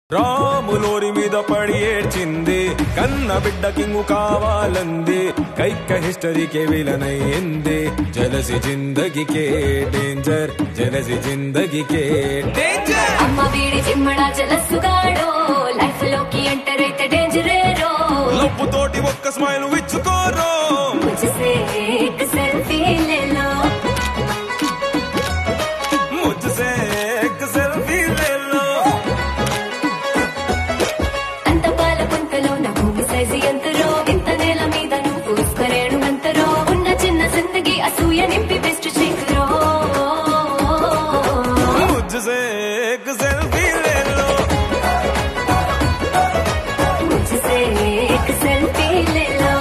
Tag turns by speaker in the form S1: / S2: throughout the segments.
S1: రాములోరి మీద పడి ఏడ్చింది కన్న బిడ్డ కింగు కావాలంది కైక హిస్టరీకే విలనయ్యింది జలసి జిందగీకే డేంజర్ జలసి జిందగీకే డేంజర్
S2: అమ్మ వీడి చిమ్మడా జలసుగాడో లైఫ్ లోకి ఎంటర్ అయితే డేంజరేరో
S1: లవ్వు తోటి ఒక్క స్మైల్ ఇచ్చుకోరో
S2: मुझसे एक सेल्फी ले लो
S1: ముజ్జసే ఎక్ సెల్ఫీ లేలో
S2: అంత పాల పుంతలో నా భూమి సైజు ఎంతరో ఇంత నేల మీద నువ్వు పూసుకరేణు అంతరో ఉన్న చిన్న జిందగీ అసూయ నింపి బెస్ట్ చేకురో
S1: ముజ్జసే ఎక్ సెల్ఫీ లేలో
S2: मुझसे एक सेल्फी ले लो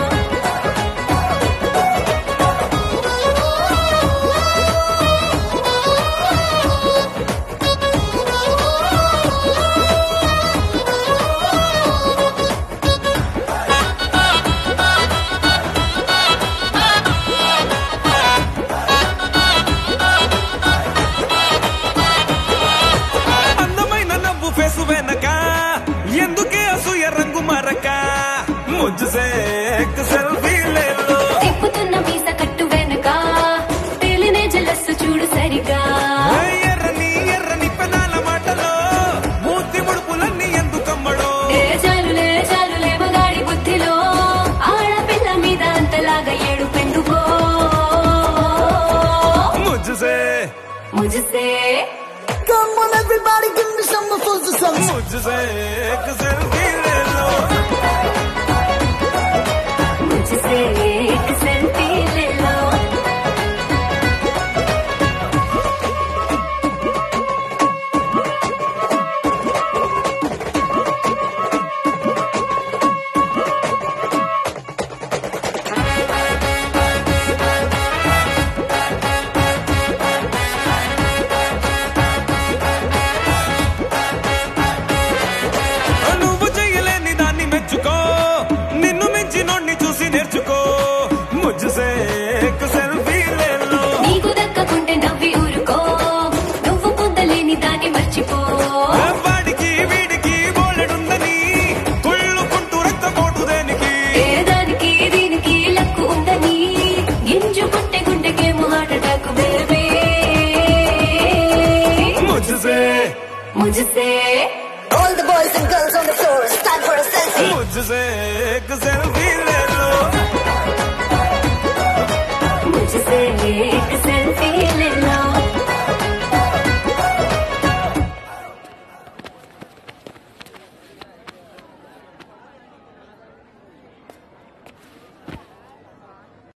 S1: అందమైన నవ్వు ఫేసు వెనక ఎందుకే అసూయ రంగు మరక ముజ్జసే ఎక్ సెల్ఫీ లేలో
S2: తిప్పుతున్న మీస కట్టు వెనక తేలినే జలస్సు చూడు సరిగా
S1: ఎర్రని ఎర్రని పెనాల మాటలో మూతి ముడుపులన్నీ ఎందుకమ్మడో
S2: ఏ చాలులే చాలులే మగాడి బుద్ధిలో ఆడపిల్ల మీద అంతలాగా ఏడు పెందుకో
S1: ముజ్జసే
S2: ముझसे
S3: Come on, everybody, give me some of those songs.
S1: मुझसे एक सेल्फी ले लो
S2: मुझसे एक सेल्फी ले लो
S1: నువ్వు చెయ్యలేని దాన్ని మెచ్చుకో నిన్ను మించి నోడిని చూసి నేర్చుకో ముజ్జసే एक సెల్ఫీ ले लो
S2: నీకు దక్కకుంటే నవ్వి ఊరుకో నువ్వు పొందలేని దాన్ని మర్చిపో
S1: వాడికి వీడికి బోలెడుందని కుళ్ళుకుంటూ రక్తపోటు దేనికి
S2: ఏ దానికి దీనికి లక్కు ఉందని గింజుకుంటే గుండెకేమో హార్ట్ అటాక్ బేబీ
S1: ముజ్జసే
S2: मुझसे
S3: All the boys and girls on the floor, it's time for a selfie.
S1: मुझसे एक सेल्फी